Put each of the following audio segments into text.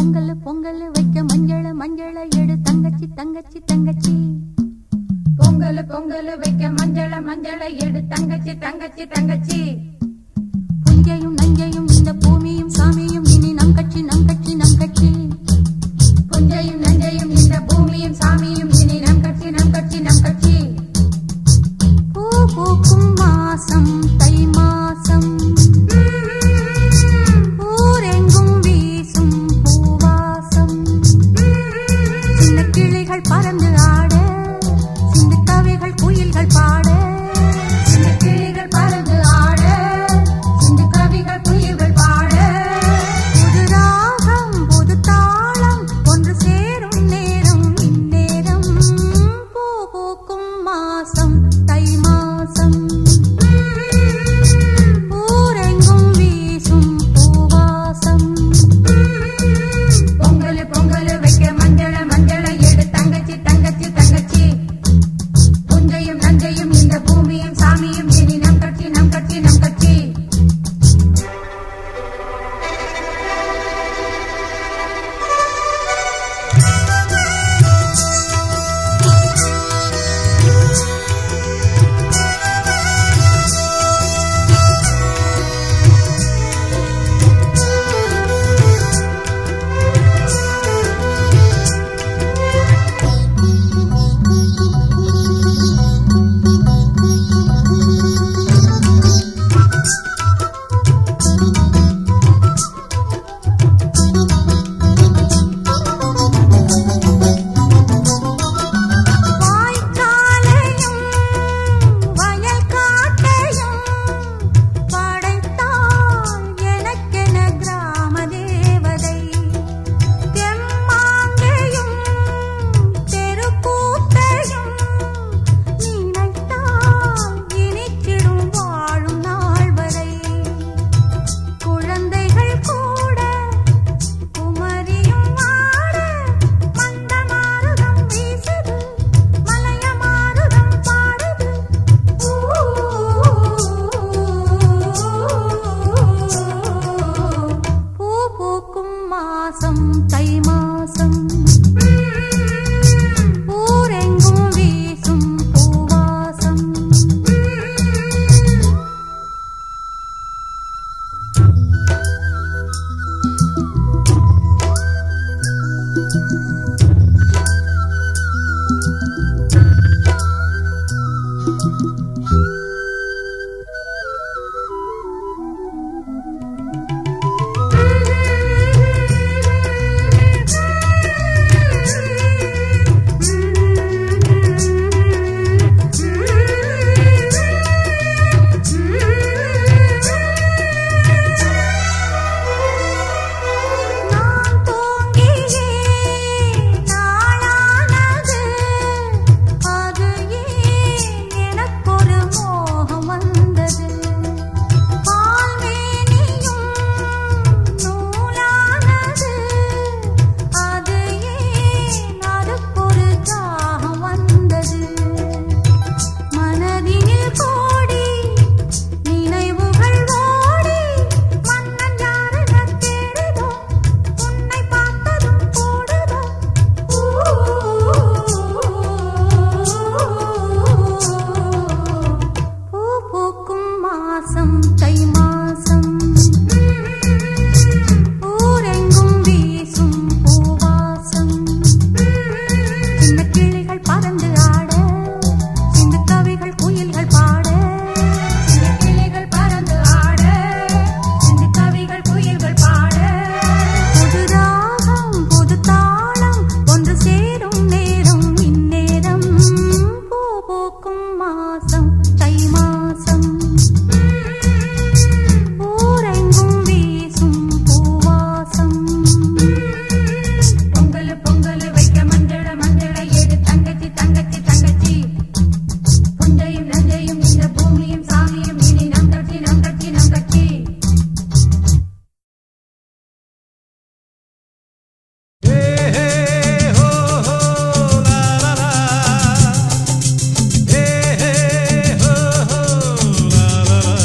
பொங்கல் பொங்கல் வைக்க மஞ்சள மஞ்சள எடு தங்கச்சி தங்கச்சி தங்கச்சி பொங்கல் பொங்கல் வைக்க மஞ்சள மஞ்சள எடு தங்கச்சி தங்கச்சி தங்கச்சி புஞ்சையும் நஞ்சையும் இந்த பூமியும் சாமியும் இனி நம் கட்சி நம் கட்சி நம் கட்சி புஞ்சையும் நஞ்சையும் இந்த பூமியும் சாமியும் இனி நம் கட்சி நம் கட்சி நம் கட்சி பூ பூக்கும் மாசம் தை மாசம் ஊரெங்கும் வீசும் பூவாசம் சின்ன கிளிகள் பறந்து ஆட சிந்து கவிகள் குயில்கள் பாட சின்ன கிளிகள் பறந்து ஆட சிந்து கவிகள் குயில்கள் பாட புது ராகம் புது தாளம் ஒன்று சேரும் நேரம் இந்நேரம் பூ பூக்கும் மாசம் தை மாசம் ஊரெங்கும் வீசும் பூவாசம் பொங்கல் பொங்கல் வைக்க மஞ்சள மஞ்சள எடு தங்கச்சி தங்கச்சி தங்கச்சி புஞ்சையும் நஞ்சையும் இந்த பூமியும் சாமியும் இனி நம் கட்சி நம் கட்சி நம் கட்சி வாய்க்காலையும் வயல் காட்டையும் படைத்தாள் எனக்கென கிராம தேவதை தெம்மாங்கையும் தெருக்கூத்தையும் நினைத்தால் இனித்திடும் வாழும் நாள் வரை குழந்தைகள் கூட குமரியும் ஆட மந்த மாருதம் வீசுது மலைய மாருதம் பாடுது பூ பூக்கும் மாசம் தை மாசம் ஊரெங்கும் வீசும் பூவாசம் நான் தூங்கியே நாளானது அது ஏன் எனக்கொரு மோகம் வந்தது பால்மேனியும் நூலானது அது ஏன் அதுக்கொரு தாகம் வந்தது மனதினில் கோடி நினைவுகள் ஓடி மன்னன் யாரென தேடுதோ உன்னை பார்த்ததும் கூடுதோ பூ பூக்கும் மாசம் தை மாசம் ஊரெங்கும் வீசும் பூவாசம் சின்ன கிளிகள் பறந்து ஆட சிந்து கவிகள் குயில்கள் பாட சின்ன கிளிகள் பறந்து ஆட சிந்து கவிகள் குயில்கள் பாட புது ராகம் புது தாளம் ஒன்று சேரும் நேரம் இந்நேரம் பூ பூக்கும் மாசம் தை மாசம் ஊரெங்கும் வீசும் பூவாசம் பொங்கல் பொங்கல் வைக்க மஞ்சள மஞ்சள எடு தங்கச்சி தங்கச்சி தங்கச்சி புஞ்சையும் நஞ்சையும் இந்த பூமியும் சாமியும் இனி நம் கட்சி நம் கட்சி நம் கட்சி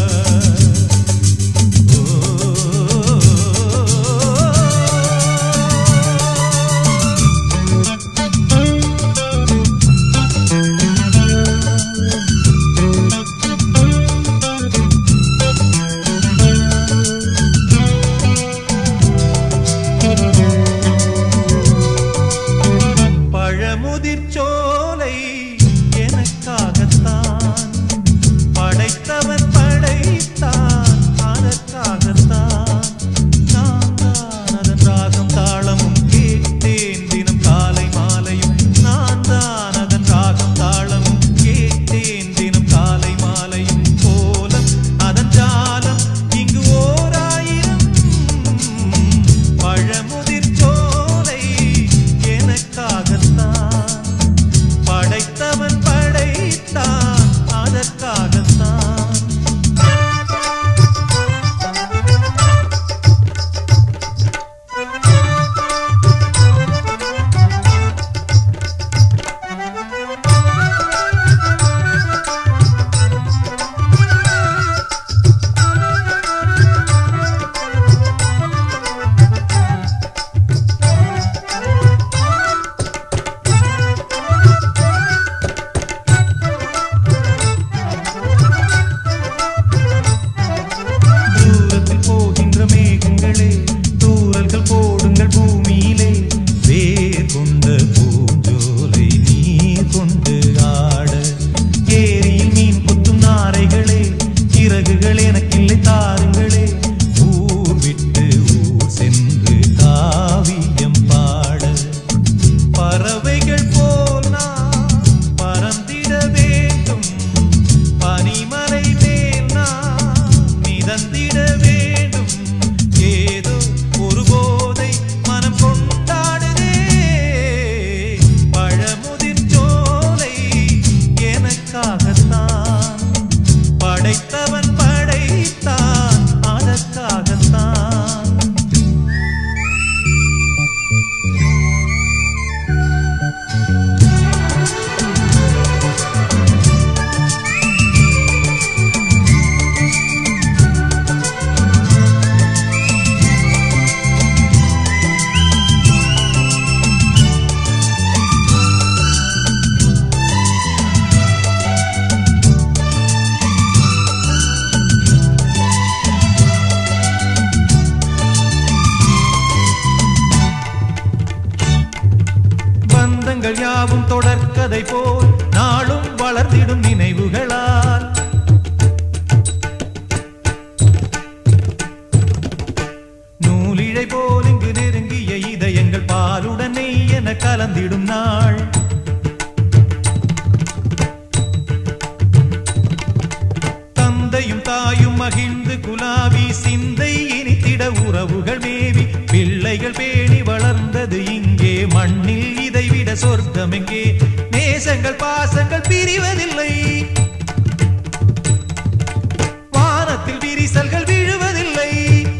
Oh நினைவுகள் யாவும் தொடர்கதை போல் நாளும் வளர்ந்திடும் நினைவுகளால் நூலிழை போல் இங்கு நெருங்கிய இதயங்கள் பாலுடன் நெய் என கலந்திடும் நாள் தந்தையும் தாயும் மகிழ்ந்து குலாவி சிந்தை இனித்திட உறவுகள் மேவி பிள்ளைகள் பேணி வளர்ந்தது இங்கே மண்ணில் இதைவிட சொர்க்கம் எங்கே நேசங்கள் பாசங்கள் பிரிவதில்லை வானத்தில் விரிசல்கள் விழுவதில்லை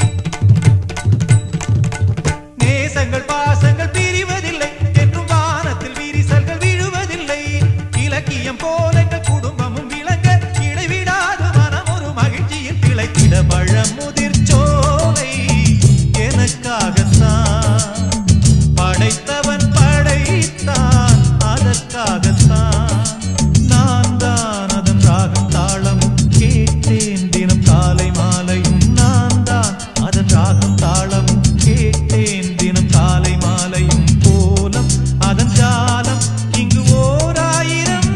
நேசங்கள் பாசங்கள் பிரிவதில்லை என்றும் வானத்தில் விரிசல்கள் விழுவதில்லை இலக்கியம் போல எங்கள் குடும்பமும் விளங்க இடைவிடாது மனம் ஒரு மகிழ்ச்சியில் திளைத்திட பழமுதிர் சோலை எனக்காகத்தான் படைத்தவன் படைத்தான் அதற்காகத்தான் நான் தான் அதன் ராகம் தாளமும் கேட்டேன் தினம் காலை மாலையும் நான் தான் அதன் ராகம் தாளமும் கேட்டேன் தினம் காலை மாலையும் போலம் அதன் ஜாலம் இங்கு ஓர் ஆயிரம்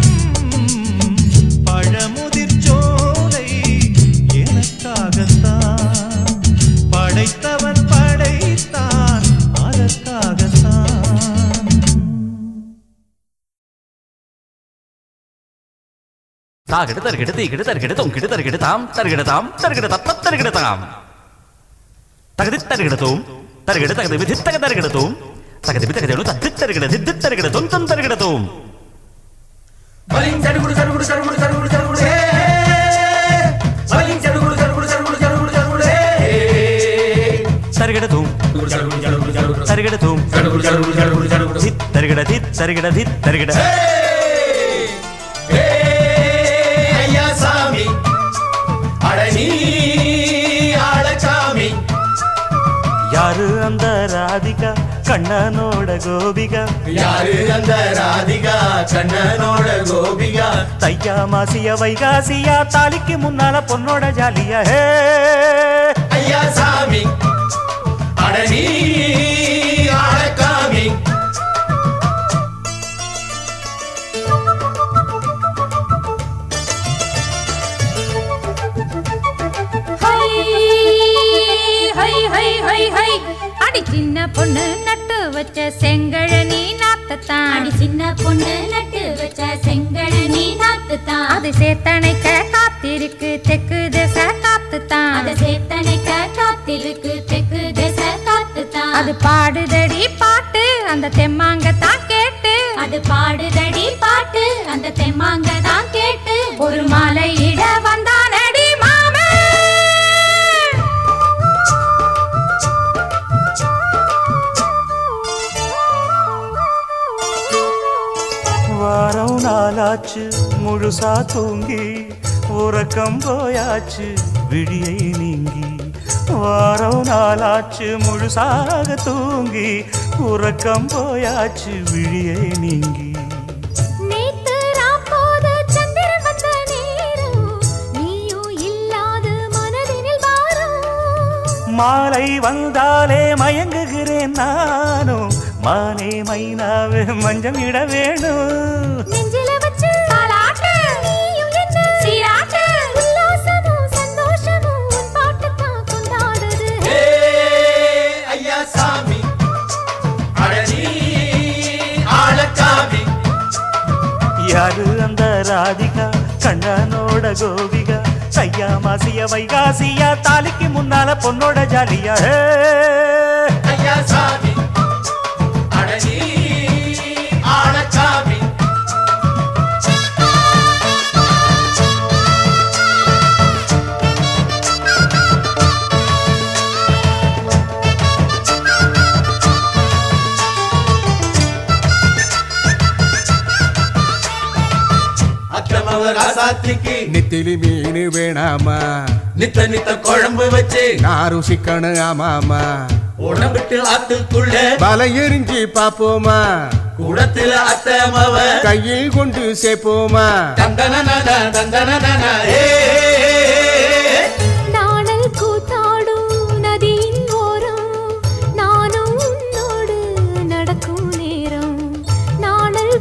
பழமுதிர் சோலை எனக்காகத்தான் படைத்தவன் படைத்தான் அதற்காகத்தான் தாகிடு தருகிடு தீகிடு தருகிடு தொங்கிடு தருகிடு தாம் தருகிடு தாம் தருகிடு தத்த தருகிடு தாம் தகதி தருகிடு தூம் தருகிடு தகதி விதி தக தருகிடு தூம் தகதி விதி தகதி தத்தி தருகிடு தித்தி தருகிடு தொம் தொம் தருகிடு தூம் பலிங் சடுகுடு சடுகுடு சடுகுடு சடுகுடு சடுகுடு ஹே பலிங் சடுகுடு சடுகுடு சடுகுடு சடுகுடு சடுகுடு ஹே தருகிடு தூம் சடுகுடு சடுகுடு சடுகுடு தருகிடு தூம் சடுகுடு சடுகுடு சடுகுடு சடுகுடு தித் தருகிட தித் தருகிட தித் தருகிட ஹே ஐயா சாமி அடனி ஆளச்சாமி யாரு அந்த ராதிகா கண்ணனோட கோபிகா யாரு அந்த ராதிகா கண்ணனோட கோபிகா தையா மாசிய வைகாசியா தாலிக்கு முன்னால பொண்ணோட ஜாலியா ஹே ஐயா சாமி அடனி ஆளக்காமி ஹை ஹை ஹை ஹை ஹை அடி சின்ன பொண்ணு நட்டு வச்ச செங்கழனி நாத்தத்தான் அடி சின்ன பொண்ணு நட்டு வச்ச செங்கழனி நாத்துத்தான் அது சேத்தனைக்க காத்திருக்கு தெக்கு திசை காத்துத்தான் அத சேத்தனைக்க காத்திருக்கு தெற்கு திசை காத்துத்தான் அது பாடுதடி பாட்டு அந்த தெம்மாங்கத்தான் கேட்டு அது பாடுதடி பாட்டு அந்த தெம்மாங்க தான் கேட்டு ஒரு மாலை இட வந்தானடி மாமே வாரம் நாளாச்சு முழுசா தூங்கி உறக்கம் போயாச்சு விடியை நீங்கி வாரம் நாளாச்சு முழுசாக தூங்கி உறக்கம் போயாச்சு விழியை நீங்கி நேத்து ராப்போது சந்திரன் வந்த நேரம் நீயும் இல்லாத மனதினில் வாரம் மாலை வந்தாலே மயங்குகிறேன் நானும் மானே மைனாவே மஞ்சம் இட வேணும் நெஞ்சில வச்சு தாலாட்டு நீயும் என்ன சீராட்டு உல்லாசமும் சந்தோஷமும் உன் பாட்டுத்தான் கொண்டாடுது ஏ ஐயா சாமி அடனி ஆளக்காமி யாரு அந்த ராதிகா கண்ணனோட கோபிகா சையா மாசிய வைகாசியா தாலிக்கு முன்னால பொண்ணோட ஜாலியா ஹே. ஐயா சாமி அடனி ஆளக்காமி அக்கிரமவ ராசாத்திக்கு நெத்திலி மீன் வேணாமா நித்த நித்த குழம்பு வச்சு நான் ருசிக்கணும் ஆமாமா உடம்பிட்டு ஆத்துக்குள்ள பல எரிஞ்சு பாப்போமா கூடத்துல அத்தமவ கையில் கொண்டு சேர்ப்போமா தந்தன தந்தன ஏ நாணல் கூத்தாடும் நதியின் ஓரம் நானும் உன்னோடு நடக்கும் நேரம் நாணல்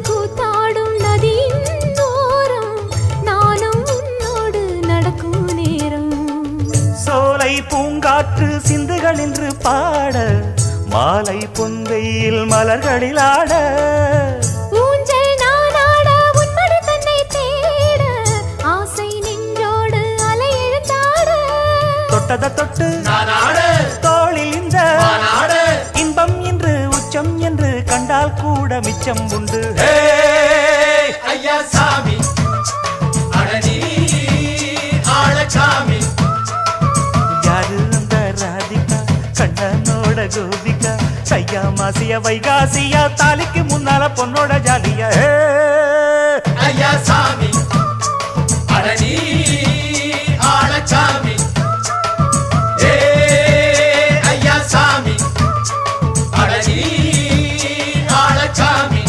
வெயில் மலர்களில் ஆட ஊஞ்சல் நானாட உன்மடி தன்னை தேட ஆசை நின்றோடு அலை எழுந்தாட தொட்டத தொட்டு நானாடு தோளில் இந்த நானாடு இன்பம் என்று உச்சம் என்று கண்டால் கூட மிச்சம் உண்டு ஹே ஐயா சாமி அடனி ஆளச்சாமி யாரு அந்த ராதிகா கண்ணனோட கோபிகா சையா மாசியா வைகாசியா தாலிக்கு முன்னால பொண்ணோட ஜாலியா ஹே! ஐயா சாமி அடனி ஆளச்சாமி ஏ ஐயா சாமி அடனி ஆளச்சாமி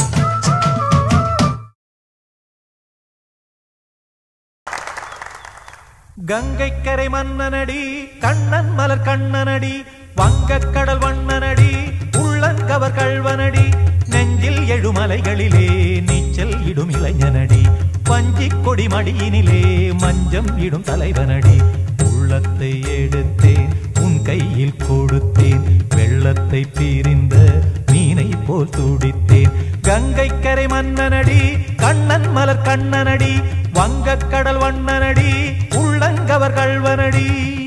கங்கைக்கரை மன்னனடி கண்ணன் மலர் கண்ணனடி வங்கக் கடல் வண்ணனடி உள்ளங்கவர் கள்வனடி நெஞ்சில் எழுமலைகளிலே நீச்சல் இடும் இளைஞனடி வஞ்சிக் கொடி மடியினிலே மஞ்சம் இடும் தலைவனடி உள்ளத்தை எடுத்தேன் உன் கையில் கொடுத்தேன் வெள்ளத்தை பிரிந்த மீனை போல் துடித்தேன் கங்கைக்கரை மன்னனடி கண்ணன் மலர் கண்ணனடி வங்கக் கடல் வண்ணனடி உள்ளங்கவர் கள்வனடி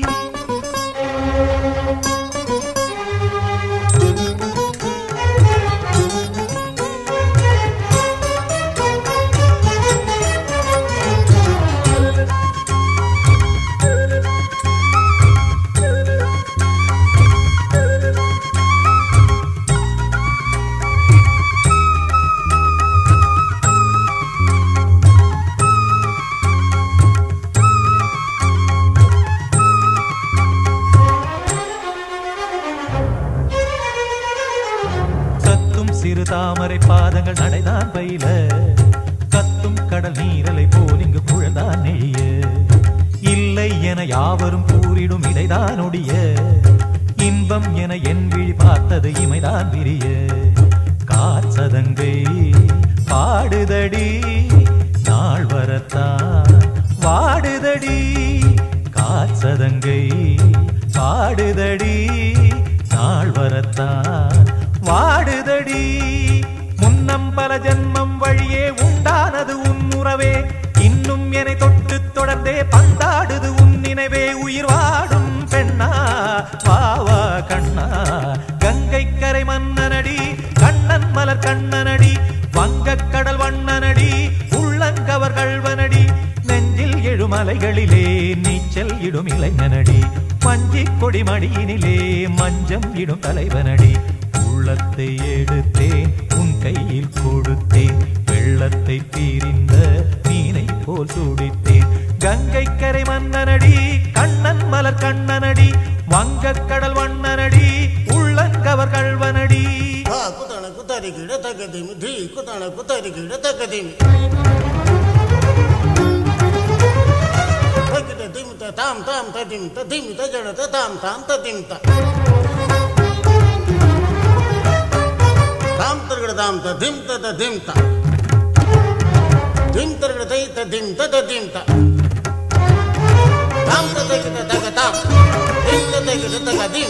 கத்தும் சிறு தாமரை பாதங்கள் நடைதான் பயில கத்தும் கடல் நீரலை போல் இங்கு குழந்தான் நெய்ய இல்லை என யாவரும் கூறிடும் இடைதான் ஒடிய இன்பம் என என் விழி பார்த்தது இமைதான் விரிய காற்சதங்கை பாடுதடி நாள் வரத்தான் வாடுதடி காற்சதங்கை பாடுதடி நாள் வரத்தான் வாடுதடி முன்னம் பல ஜென்மம் வழியே உண்டானது உன் உறவே இன்னும் என்னை தொட்டு தொடர்ந்தே பந்தாடுது உன் நினைவே உயிர் வாடும் பெண்ணா வா வா கண்ணா கங்கை கரை மன்னனடி கண்ணன் மலர் கண்ணனடி வங்கக் கடல் வண்ணனடி உள்ளங்கவர் கள்வனடி நெஞ்சில் எழுமலைகளிலே நீச்சல் இடும் இளைஞனடி மஞ்சிக் கொடி மடியினிலே மஞ்சம் இடும் தலைவனடி உள்ளத்தை எடுத்தேன் உன் கையில் கொடுத்தேன் வெள்ளத்தை பிரிந்த மீனை போல் துடித்தேன் கங்கை கரை மன்னனடி கண்ணன் மலர் கண்ணனடி வங்கக் கடல் வண்ணனடி உள்ளங்கவர் கள்வனடி धा कुतण कुतरि गिड तगदिमि धी कुतण कुतरि गिड तगदिमि तगिड दिम त ताम ताम तदिम त दिम त जड त ताम ताम तदिम त ताम तर्गड ताम त दिम त त दिम त दिम तर्गड तै त दिम त त दिम त ताम त तगिड तग ताम दिम त तगिड तग दिम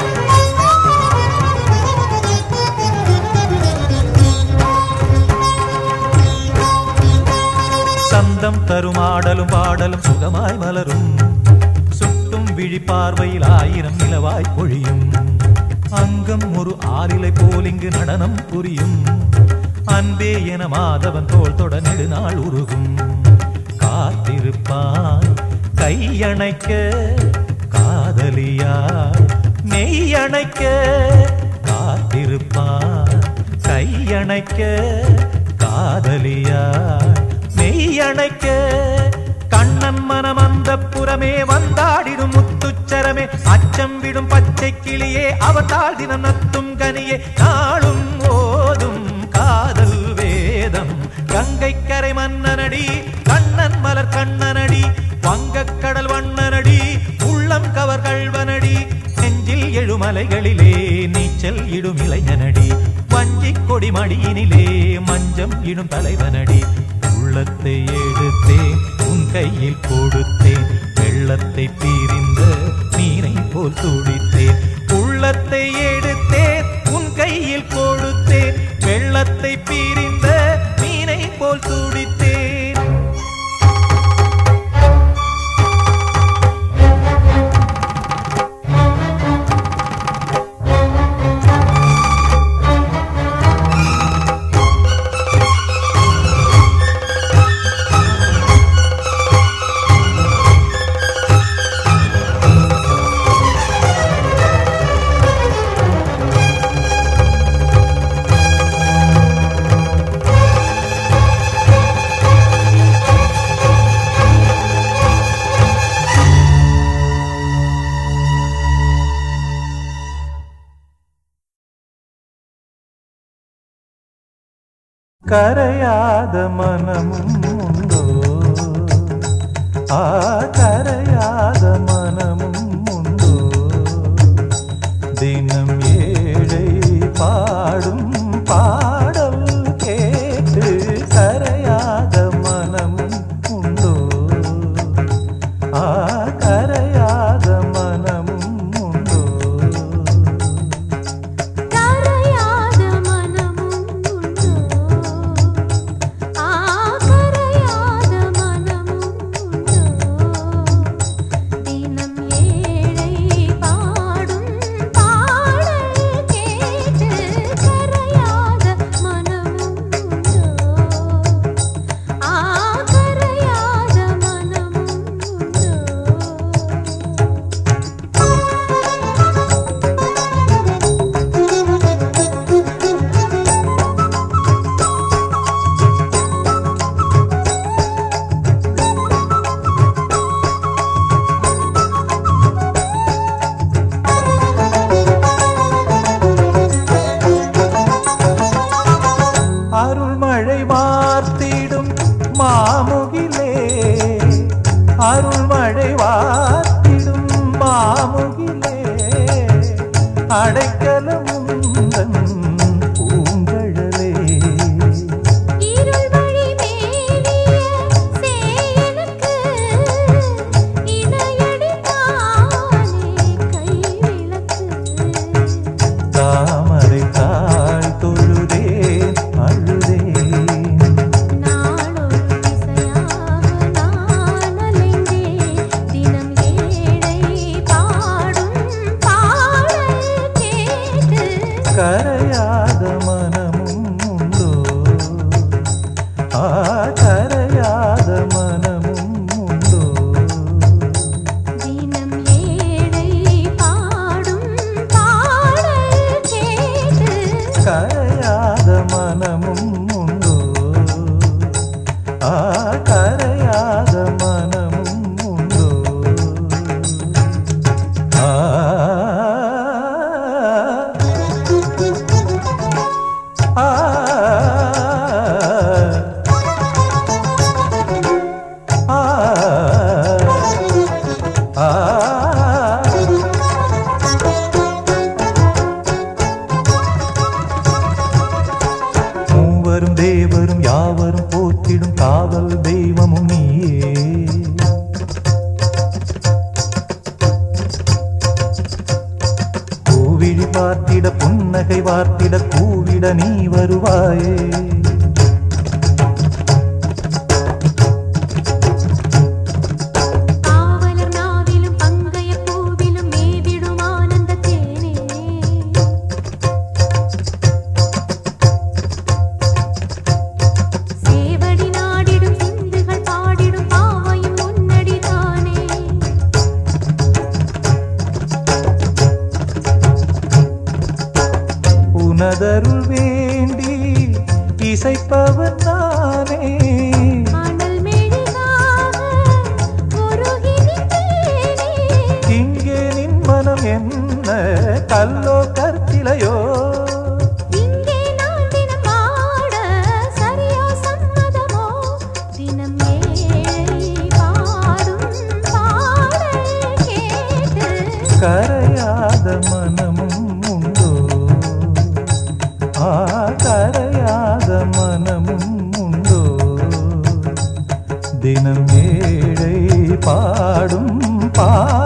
சந்தம் தரும் ஆடலும் பாடலும் சுகமாய் மலரும் சுட்டும் விழி பார்வையில் ஆயிரம் நிலவாய் பொழியும் அங்கம் ஒரு ஆலிலை போல் இங்கு நடனம் புரியும் அன்பே என மாதவன் தோள் தொட நெடுநாள் உருகும் காத்திருப்பான் கையணைக்க காதலியாய் மெய்யணைக்க காத்திருப்பான் கையணைக்க காதலியாய் மெய்யணைக்க கண்ணன் மனம் அந்த புறமே வந்தாடிடும் முத்துச்சரமே அச்சம் விடும் பச்சை கிளியே அவத்தால் தினம் நத்தும் கனியே நாளும் ஓதும் காதல் வேதம் கங்கை கரை மன்னனடி கண்ணன் மலர் கண்ணனடி வங்கக் கடல் வண்ணனடி உள்ளம் கவர் கள்வனடி நெஞ்சில் எழுமலைகளிலே நீச்சல் இடும் இளைஞனடி வஞ்சிக் கொடி மடியினிலே மஞ்சம் இடும் தலைவனடி உள்ளத்தை எடுத்தேன் உன் கையில் கொடுத்தேன் வெள்ளத்தை பீரிந்த மீனை போல் துடித்தேன் உள்ளத்தை எடுத்தேன் உன் கையில் கையில் கொடுத்தேன் வெள்ளத்தை பிரிந்த மீனை போல் துடித்தேன் கரையாத மனமும் உண்டோ ஆ கரையாத மனமும் உண்டோ தினம் ஏழை பாடும் பாடல் கேட்டு கரையாத மனமும் உண்டோ ஆ கரையாத மனமும் உண்டோ கரையாத மனமும் உண்டோ ஆ கரையாத மனமும் உண்டோ தினம் ஏழை பாடும் பாடல் கேட்டு கரையாத மனமும் உண்டோ ஆ கரையாத மனமும் உண்டோ அருள்மழை வார்த்திடும் மாமுகிலே அருள்மழை வார்த்திடும் மாமுகிலே அடைக்கலம் உந்தன் பூங்கழலே இருள் வழி மேவிய சேயனுக்கு இணையடி தானே கைவிளக்கு தாமரை தாழ் தொழுதேன் அழுதேன் நாளொரு திசையாக நான் அலைந்தேன் தினம் ஏழை பாடும் பாடல் கேட்டு கரையாத மனமும் உண்டோ ஆ கரையாத மனமும் உண்டோ தினம் ஏழை பாடும் பாடல் கேட்டு கரையாத மனமும் உண்டோ ஆ கரையாத மனமும் உண்டோ ஆ ஆ ஆ ஆ மூவரும் தேவரும் யாவரும் போற்றிடும் காவல் தெய்வமும் நீயே கூவிழி பார்த்திட புன்னகை வார்த்திட கூவிட நீ வருவாயே காவலர் நாவிலும் பங்கைய பூவிலும் மேவிடும் ஆனந்த தேனே சேவடி நாடிடும் சிந்துகள் பாடிடும் பாவையும் முன்னடிதானே உனதருள் வேண்டி இசைப்பவன் நானே மணல் மெழுகாக உருகி நின்றேனே இங்கே நின் மனம் என்ன கல்லோ கற்கிலையோ இங்கே நான் தினம் ஆட சரியோ சம்மதமோ தினம் ஏழை பாடும் பாடல் கேட்டு கரையாத மனமும் உண்டோ ஆ கரையாத மனமும் உண்டோ தினம் ஏழை பாடும் பா